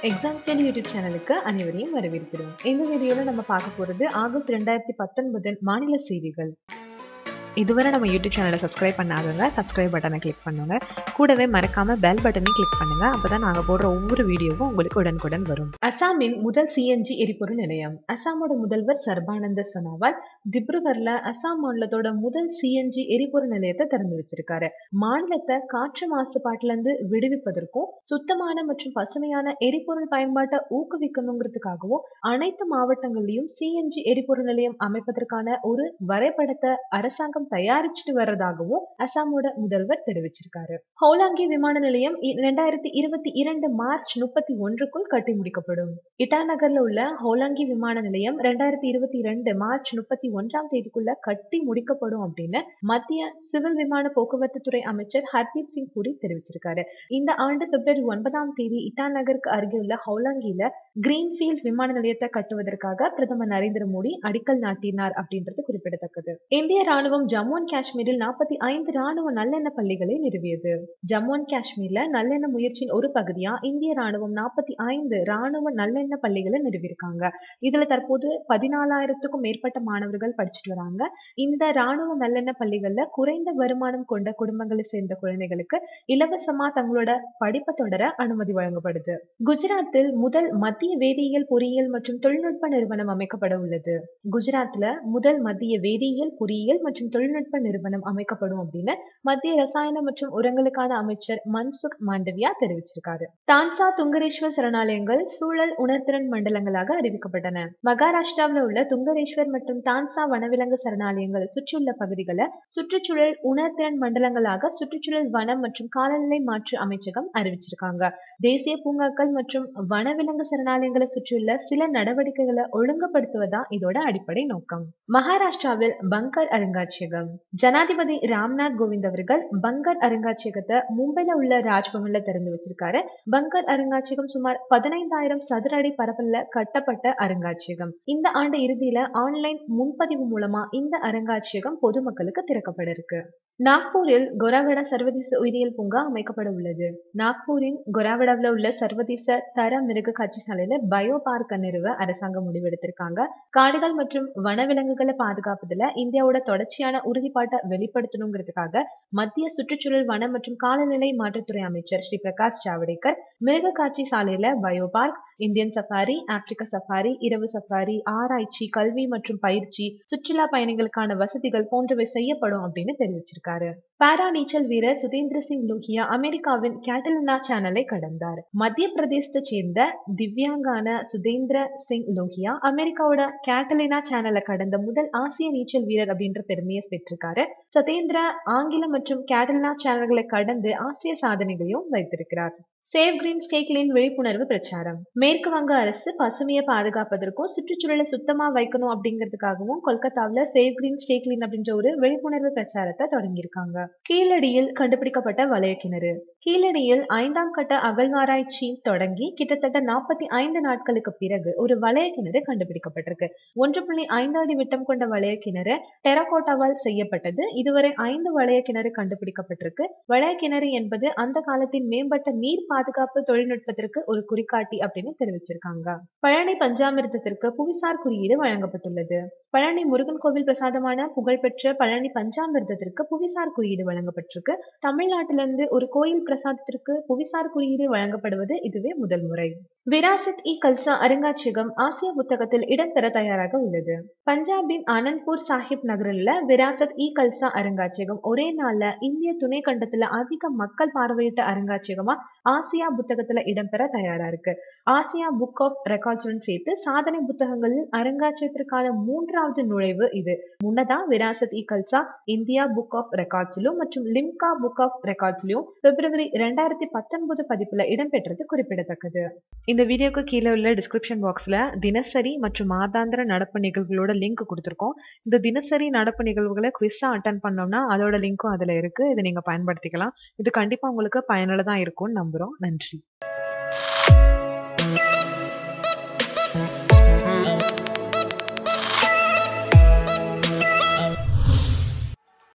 exam study YouTube சேனலுக்கு அனைவரையும் வரவேற்கிறோம் இந்த வீடியோவில் நம்ம பார்க்க போகிறது ஆகஸ்ட் ரெண்டாயிரத்தி பத்தொன்பதின் மாநில செய்திகள் இதுவரை நம்ம யூடியூப் சேனலை சப்ஸ்கிரைப் பண்ணாதவங்க சப்ஸ்கிரைப் பட்டனை கிளிக் பண்ணுங்க கூடவே மறக்காம பெல் பட்டனையும் கிளிக் பண்ணுங்க அப்பதான் நாங்க போடுற ஒவ்வொரு வீடியோவும் உங்களுக்கு உடனுக்குடன் வரும் அசாமின் முதல் சிஎன்ஜி எரிபொருள் நிலையம் அசாமோட முதல்வர் சர்பானந்த சோனாவால் திப்ருகர்ல அசாம் மாநிலத்தோட முதல் சிஎன்ஜி எரிபொருள் நிலையத்தை திறந்து வச்சிருக்காரு மாநிலத்தை காற்று மாசுபாட்டுல இருந்து விடுவிப்பதற்கும் சுத்தமான மற்றும் பசுமையான எரிபொருள் பயன்பாட்டை ஊக்குவிக்கணுங்கிறதுக்காகவும் அனைத்து மாவட்டங்கள்லயும் சிஎன்ஜி எரிபொருள் நிலையம் அமைப்பதற்கான ஒரு வரைபடத்தை அரசாங்கம் தயாரிச்சுட்டு வர்றதாகவும் அசாமோட முதல்வர் தெரிவிச்சிருக்காரு ஹோலாங்கி விமான நிலையம் இரண்டாயிரத்தி இருபத்தி இரண்டு மார்ச் முப்பத்தி ஒன்றுக்குள் கட்டி முடிக்கப்படும் இட்டாநகர்ல உள்ள ஹோலாங்கி விமான நிலையம் ரெண்டாயிரத்தி இருபத்தி இரண்டு மார்ச் முப்பத்தி ஒன்றாம் தேதிக்குள்ள கட்டி முடிக்கப்படும் அப்படின்னு மத்திய சிவில் விமான போக்குவரத்து துறை அமைச்சர் ஹர்தீப் சிங் புரி தெரிவிச்சிருக்காரு இந்த ஆண்டு பிப்ரவரி ஒன்பதாம் தேதி இட்டாநகருக்கு அருகே உள்ள ஹவுலாங்கில கிரீன்ஃபீல்ட் விமான நிலையத்தை கட்டுவதற்காக பிரதமர் நரேந்திர மோடி அடிக்கல் நாட்டினார் அப்படின்றது குறிப்பிடத்தக்கது இந்திய ராணுவம் ஜம்மு அண்ட் காஷ்மீரில் நாற்பத்தி ஐந்து ராணுவ நல்லெண்ண பள்ளிகளை நிறுவியது ஜம்மு அண்ட் காஷ்மீர்ல நல்லெண்ண முயற்சியின் ஒரு பகுதியா இந்திய ராணுவம் நாற்பத்தி ஐந்து ராணுவ நல்லெண்ண பள்ளிகளை நிறுவியிருக்காங்க இதுல தற்போது பதினாலாயிரத்துக்கும் மேற்பட்ட மாணவர்கள் படிச்சுட்டு வராங்க இந்த ராணுவ நல்லெண்ண பள்ளிகள்ல குறைந்த வருமானம் கொண்ட குடும்பங்களை சேர்ந்த குழந்தைகளுக்கு இலவசமா தங்களோட படிப்பை தொடர அனுமதி வழங்கப்படுது குஜராத்தில் முதல் மத்திய வேதியியல் பொறியியல் மற்றும் தொழில்நுட்ப நிறுவனம் அமைக்கப்பட உள்ளது குஜராத்ல முதல் மத்திய வேதியியல் பொறியியல் மற்றும் தொழில்நுட்ப நிறுவனம் அமைக்கப்படும் அப்படின்னு மத்திய ரசாயன மற்றும் உரங்களுக்கான அமைச்சர் மன்சுக் மாண்டவியா தெரிவிச்சிருக்காரு தான்சா துங்கரேஸ்வர் சரணாலயங்கள் சூழல் உணர்திறன் மண்டலங்களாக அறிவிக்கப்பட்டன மகாராஷ்டிராவில் உள்ள துங்கரேஸ்வர் மற்றும் தான்சா வனவிலங்கு சரணாலயங்கள் சுற்றியுள்ள பகுதிகளை சுற்றுச்சூழல் உணர்திறன் மண்டலங்களாக சுற்றுச்சூழல் வனம் மற்றும் காலநிலை மாற்று அமைச்சகம் அறிவிச்சிருக்காங்க தேசிய பூங்காக்கள் மற்றும் வனவிலங்கு சரணாலயங்களை சுற்றியுள்ள சில நடவடிக்கைகளை ஒழுங்குபடுத்துவதா இதோட அடிப்படை நோக்கம் மகாராஷ்டிராவில் பங்கர் அருங்காட்சியகம் ஜனாதிபதி ராம்நாத் கோவிந்த் அவர்கள் பங்கர் அருங்காட்சியகத்தை மும்பைல உள்ள ராஜ்பவன்ல திறந்து வச்சிருக்காரு பங்கர் அருங்காட்சியகம் சுமார் பதினைந்தாயிரம் சதுர அடி பரப்பல்ல கட்டப்பட்ட அருங்காட்சியகம் இந்த ஆண்டு இறுதியில ஆன்லைன் முன்பதிவு மூலமா இந்த அருங்காட்சியகம் பொதுமக்களுக்கு திறக்கப்பட இருக்கு நாக்பூரில் கொராவடா சர்வதேச உயிரியல் பூங்கா அமைக்கப்பட உள்ளது நாக்பூரின் கொராவடாவில் உள்ள சர்வதேச தர மிருக காட்சி சாலையில பயோ பார்க் நிறுவ அரசாங்கம் முடிவெடுத்திருக்காங்க காடுகள் மற்றும் வனவிலங்குகளை பாதுகாப்பதுல இந்தியாவோட தொடர்ச்சியான உறுதிப்பாட்டை வெளிப்படுத்தணுங்கிறதுக்காக மத்திய சுற்றுச்சூழல் வனம் மற்றும் காலநிலை மாற்றத்துறை அமைச்சர் ஸ்ரீ பிரகாஷ் ஜாவடேகர் மிருக காட்சி சாலையில பயோ பார்க் இந்தியன் சஃபாரி ஆப்பிரிக்க சஃபாரி இரவு சஃபாரி ஆராய்ச்சி கல்வி மற்றும் பயிற்சி சுற்றுலா பயணிகளுக்கான வசதிகள் போன்றவை செய்யப்படும் அப்படின்னு தெரிவிச்சிருக்காரு பாரா நீச்சல் வீரர் சுதேந்திர சிங் லோஹியா அமெரிக்காவின் கேட்டலினா சேனலை கடந்தார் மத்திய பிரதேசத்தை சேர்ந்த திவ்யாங்கான சுதேந்திர சிங் லோஹியா அமெரிக்காவோட கேட்டலினா சேனலை கடந்த முதல் ஆசிய நீச்சல் வீரர் அப்படின்ற பெருமையை பெற்றிருக்காரு சதேந்திர ஆங்கிலம் மற்றும் கேட்டலினா சேனல்களை கடந்து ஆசிய சாதனைகளையும் வைத்திருக்கிறார் சேவ் கிரீன் ஸ்டே கிளீன் விழிப்புணர்வு பிரச்சாரம் மேற்கு வங்க அரசு பசுமையை பாதுகாப்பதற்கும் சுற்றுச்சூழலை சுத்தமா வைக்கணும் அப்படிங்கிறதுக்காகவும் கொல்கத்தாவில் சேவ் கிரீன் ஸ்டே கிளீன் அப்படின்ற ஒரு விழிப்புணர்வு பிரச்சாரத்தை தொடங்கியிருக்காங்க கீழடியில் கண்டுபிடிக்கப்பட்ட வளைய கிணறு கீழடியில் ஐந்தாம் கட்ட அகழ்வாராய்ச்சி தொடங்கி கிட்டத்தட்ட நாற்பத்தி ஐந்து நாட்களுக்கு பிறகு ஒரு வளைய கிணறு கண்டுபிடிக்கப்பட்டிருக்கு ஒன்று புள்ளி ஐந்து அடி விட்டம் கொண்ட வளைய கிணறு டெரகோட்டாவால் செய்யப்பட்டது இதுவரை ஐந்து வளைய கிணறு கண்டுபிடிக்கப்பட்டிருக்கு வளைய கிணறு என்பது அந்த காலத்தின் மேம்பட்ட நீர் பாதுகாப்பு தொழில்நுட்பத்திற்கு ஒரு குறிகாட்டி அப்படின்னு தெரிவிச்சிருக்காங்க பழனி பஞ்சாமிர்தத்திற்கு புவிசார் குறியீடு வழங்கப்பட்டுள்ளது பழனி முருகன் கோவில் பிரசாதமான புகழ்பெற்ற பழனி பஞ்சாமிர்தத்திற்கு புவிசார் குறியீடு வழங்கப்பட்டிருக்கு தமிழ்நாட்டிலிருந்து ஒரு கோயில் பிரசாதத்திற்கு புவிசார் குறியீடு வழங்கப்படுவது இதுவே முதல் முறை விராசத் இ கல்சா அருங்காட்சியகம் ஆசிய புத்தகத்தில் இடம்பெற தயாராக உள்ளது பஞ்சாபின் ஆனந்த்பூர் சாஹிப் நகரில் விராசத் இ கல்சா அருங்காட்சியகம் ஒரே நாள்ல இந்திய துணை கண்டத்துல அதிக மக்கள் பார்வையிட்ட அருங்காட்சியகமா ஆசியா புத்தகத்துல இடம்பெற தயாரா இருக்கு ஆசியா புக் ஆஃப் ரெக்கார்ட்ஸுடன் சேர்த்து சாதனை புத்தகங்களில் அருங்காட்சியகத்திற்கான மூன்றாவது நுழைவு இது முன்னதா Virasat e Khalsa India book of ரெக்கார்ட்ஸிலும் மற்றும் லிம்கா புக் ஆஃப் ரெக்கார்ட்ஸ்லயும் பிப்ரவரி ரெண்டாயிரத்தி பத்தொன்பது பதிப்புல இடம்பெற்றது குறிப்பிடத்தக்கது இந்த வீடியோக்கு கீழே உள்ள டிஸ்கிரிப்ஷன் பாக்ஸ்ல தினசரி மற்றும் மாதாந்திர நடப்பு நிகழ்வுகளோட லிங்க் கொடுத்துருக்கோம் இந்த தினசரி நடப்பு நிகழ்வுகளை குவிஸா அட்டன் பண்ணோம்னா அதோட லிங்க்கும் அதுல இருக்கு இதை நீங்க பயன்படுத்திக்கலாம் இது கண்டிப்பா உங்களுக்கு பயனுள்ளதா இருக்கும்னு நம்புறோம் நன்றி